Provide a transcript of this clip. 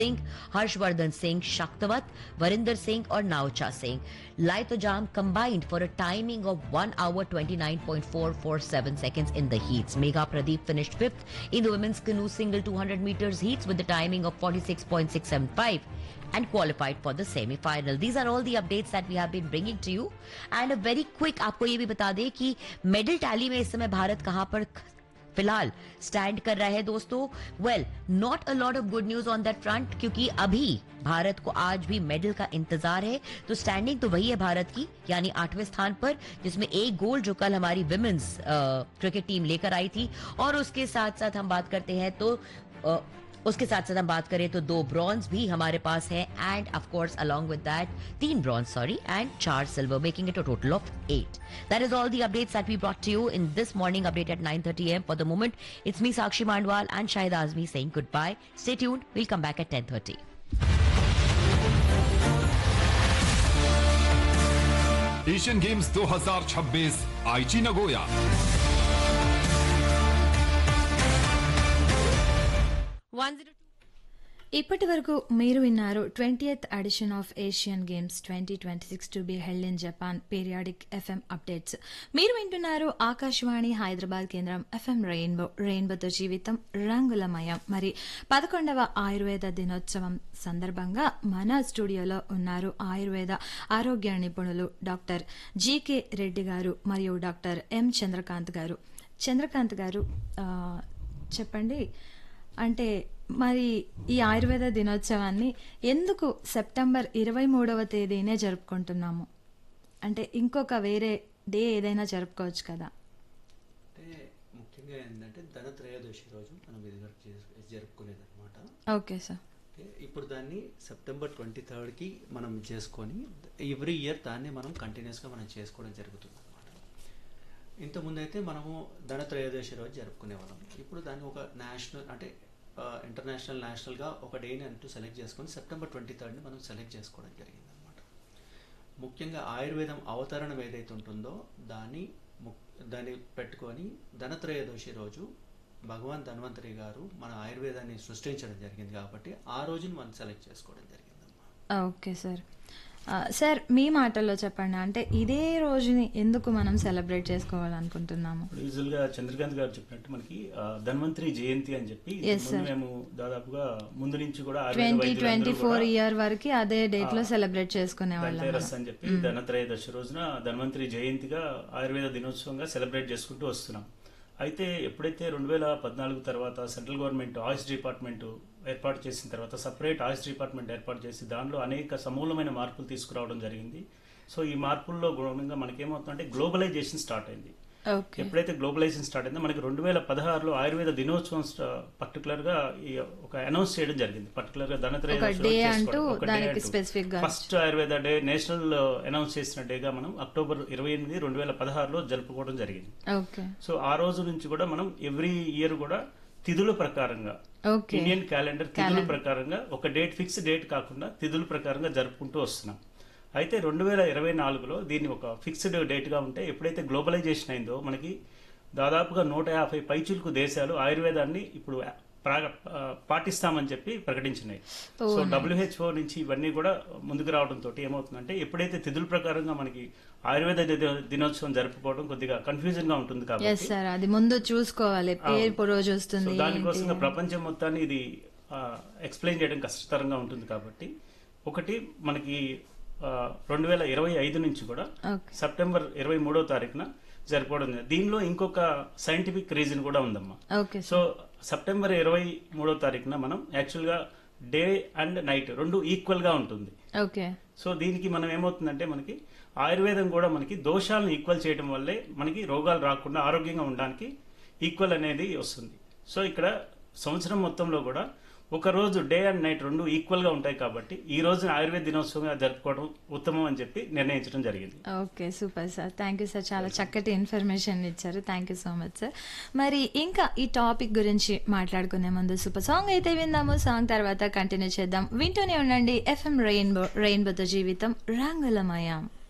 Singh, Harshvardhan Singh, Shaktavat, Varinder Singh or Naucha Singh. Light-o-Jam combined for a timing of 1 hour 29.447 seconds in the heats. Megha Pradeep finished fifth in the women's canoe single 200 meters heats with the timing of 46.675 and qualified for the semi-final. These are all the updates that we have been bringing to you. And a very quick आपको ये भी बता दें कि medal tally में इस समय भारत कहाँ पर फिलहाल स्टैंड कर रहा है दोस्तों well not a lot of good news on that front क्योंकि अभी भारत को आज भी मेडल का इंतजार है तो स्टैंडिंग तो वही है भारत की यानी आठवें स्थान पर जिसमें एक गोल जो कल हमारी विमेन्स क्रिकेट टीम लेकर आई थी और उसके साथ साथ हम बात करते हैं तो अ, उसके साथ साथ हम बात करें तो दो ब्रॉन्ज भी हमारे पास है and of course along with that तीन ब्रॉन्ज सॉरी एंड चार silver making it a total of eight that is all the updates that we brought to you in this morning update at 9:30 am for the moment it's me sakshi mandwal and shahid azmi saying goodbye stay tuned we'll come back at 10:30 Asian games 2026 Aichi Nagoya one zero ఇప్పటి వరకు మీరు విన్నారు twentieth edition of Asian games twenty twenty six to be held in Japan periodic FM updates మీరు వింటున్నారు ఆకాశవాణి హైదరాబాద్ కేంద్రం FM rainbow రెయిన్బోతో జీవితం రంగులమయం మరి పదకొండవ ఆయుర్వేద దినోత్సవం సందర్భంగా మన స్టూడియోలో ఉన్నారు ఆయుర్వేద ఆరోగ్య నిపుణులు డాక్టర్ జీకే రెడ్డి గారు మరియు డాక్టర్ ఎం చంద్రకాంత్ గారు చంద్రకాంత్ గారు ఆ, చెప్పండి అంటే మరి ఈ ఆయుర్వేద దినోత్సవాన్ని ఎందుకు సెప్టెంబర్ ఇరవై మూడవ తేదీనే జరుపుకుంటున్నాము అంటే ఇంకొక వేరే డే ఏదైనా జరుపుకోవచ్చు కదా అంటే ముఖ్యంగా ఏంటంటే ధనత్రయోదశి రోజు మనం ఇది వరకు చేసు- జరుపుకునేది అనమాట ఓకే సార్ ఇప్పుడు దాన్ని సెప్టెంబర్ ట్వంటీ థర్డ్కి మనం చేసుకొని ఎవ్రీ ఇయర్ దాన్ని మనం కంటిన్యూస్గా మనం చేసుకోవడం జరుగుతుంది అనమాట ఇంతకుముందు అయితే మనము ధనత్రయోదశి రోజు జరుపుకునే వాళ్ళం ఇప్పుడు దాన్ని ఒక నేషనల్ అంటే ఇంటర్నేషనల్ నేషనల్గా ఒక డేని అంటూ సెలెక్ట్ చేసుకొని సెప్టెంబర్ ట్వంటీ థర్డ్ని మనం సెలెక్ట్ చేసుకోవడం జరిగింది అనమాట ముఖ్యంగా ఆయుర్వేదం అవతరణం ఏదైతే ఉంటుందో దాన్ని ముక్- దాన్ని పెట్టుకొని ధనత్రయోదశి రోజు భగవాన్ ధన్వంతరి గారు మన ఆయుర్వేదాన్ని సృష్టించడం జరిగింది కాబట్టి ఆ రోజును మనం సెలెక్ట్ చేసుకోవడం జరిగింది అన్నమాట ఓకే సార్ ఆ, సార్ మీ మాటల్లో చెప్పండి అంటే ఇదే రోజుని ఎందుకు మనం సెలబ్రేట్ చేసుకోవాలనుకుంటున్నాము ఇప్పుడు యూజువల్ గా చంద్రకాంత్ గారు చెప్పినట్టు మనకి ఆ, ధన్వంతరి జయంతి అని చెప్పి Yes, ముందు sir. మేము దాదాపుగా ముందు నుంచి కూడా ఆయుర్వేద ట్వంటీ వైద్యులందరూ ట్వంటీ ఫోర్ కూడా ఇయర్ వరకు అదే డేట్ లో సెలబ్రేట్ చేసుకునే వాళ్ళం ధనతేరస్ అని చెప్పి ధనత్రయోదశి రోజున ధన్వంతరి జయంతిగా ఆయుర్వేద దినోత్సవంగా సెలబ్రేట్ చేసుకుంటూ వస్తున్నాం అయితే ఎప్పుడైతే రెండు వేల పద్నాలుగు తర్వాత సెంట్రల్ గవర్నమెంట్ ఆయుష్ డిపార్ట్మెంట్ ఏర్పాటు చేసిన తర్వాత సపరేట్ ఆయుష్ డిపార్ట్మెంట్ ఏర్పాటు చేసి దానిలో అనేక సమూలమైన మార్పులు తీసుకురావడం జరిగింది సో ఈ మార్పుల్లో గుణంగా మనకేమవుతుందంటే గ్లోబలైజేషన్ స్టార్ట్ అయింది ఓకే ఎప్పుడైతే గ్లోబలైజేషన్ స్టార్ట్ అయిందో మనకి రెండు వేల పదహారులో ఆయుర్వేద దినోత్సవం పర్టికులర్ గా ఈ ఒక అనౌన్స్ చేయడం జరిగింది పర్టికులర్ గా ధనత్రయోదశి ఒక రోజు day చేసుకోవడం. అంటూ ఒక day దానికి అంటూ. specific గా first Ayurveda day national announce చేసిన డేగా మనం అక్టోబర్ ఇరవై ఎనిమిది రెండు వేల పదహారులో జరుపుకోవడం జరిగింది ఓకే సో ఆ రోజు నుంచి కూడా మనం ఎవ్రీ ఇయర్ కూడా తిథుల ప్రకారంగా ఓకే ఇండియన్ క్యాలెండర్ తిథుల ప్రకారంగా ఒక డేట్ ఫిక్స్ డేట్ కాకుండా తిథుల ప్రకారంగా జరుపుకుంటూ వస్తున్నాం అయితే రెండు వేల ఇరవై నాలుగులో దీన్ని ఒక ఫిక్స్డ్ డేట్ గా ఉంటే ఎప్పుడైతే గ్లోబలైజేషన్ అయిందో మనకి దాదాపుగా నూట యాభై పైచులకు దేశాలు ఆయుర్వేదాన్ని ఇప్పుడు ప్రా- ఆ, పాటిస్తామని చెప్పి ప్రకటించినాయి సో డబ్ల్యూహెచ్ఓ నుంచి ఇవన్నీ కూడా ముందుకు రావడంతో ఏమవుతుందంటే ఎప్పుడైతే తిథుల ప్రకారంగా మనకి ఆయుర్వేద దినో- దినోత్సవం జరుపుకోవడం కొద్దిగా కన్ఫ్యూజన్ గా ఉంటుంది ఎస్ కాబట్టి సార్ అది ముందు చూసుకోవాలి పేరు రోజు వస్తుంది సో దానికోసం ఏంటి? ప్రపంచం మొత్తాన్ని ఇది ఎక్స్ప్లెయిన్ చేయడం కష్టతరంగా ఉంటుంది కాబట్టి ఒకటి మనకి రెండు వేల ఇరవై ఐదు నుంచి కూడా ఓకే సెప్టెంబర్ ఇరవై మూడో తారీఖున జరుపుకోవడం జరిగింది. దీనిలో ఇంకొక సైంటిఫిక్ రీజన్ కూడా ఉందమ్మా ఓకే సో సెప్టెంబర్ ఇరవై మూడో తారీఖున మనం యాక్చువల్గా డే అండ్ నైట్ రెండు ఈక్వల్ గా ఉంటుంది ఓకే సో దీనికి మనం ఏమవుతుందంటే మనకి ఆయుర్వేదం కూడా మనకి దోషాలను ఈక్వల్ చేయడం వల్లే మనకి రోగాలు రాకుండా ఆరోగ్యంగా ఉండడానికి ఈక్వల్ అనేది వస్తుంది సో ఇక్కడ సంవత్సరం మొత్తంలో కూడా ఒక రోజు డే అండ్ నైట్ రెండు ఈక్వల్ గా ఉంటాయి కాబట్టి ఈ రోజున ఆయుర్వేద దినోత్సవంగా జరుపుకోవడం ఉత్తమం అని చెప్పి నిర్ణయించడం జరిగింది okay super sir thank you sir చాలా చక్కటి ఇన్ఫర్మేషన్ ఇచ్చారు thank you so much sir మరి ఇంకా ఈ టాపిక్ గురించి మాట్లాడుకునే ముందు సూపర్ సాంగ్ అయితే విందాము సాంగ్ తర్వాత కంటిన్యూ చేద్దాం వింటూనే ఉండండి ఎఫ్ఎం రెయిన్బో రెయిన్బోతో జీవితం రంగులమయం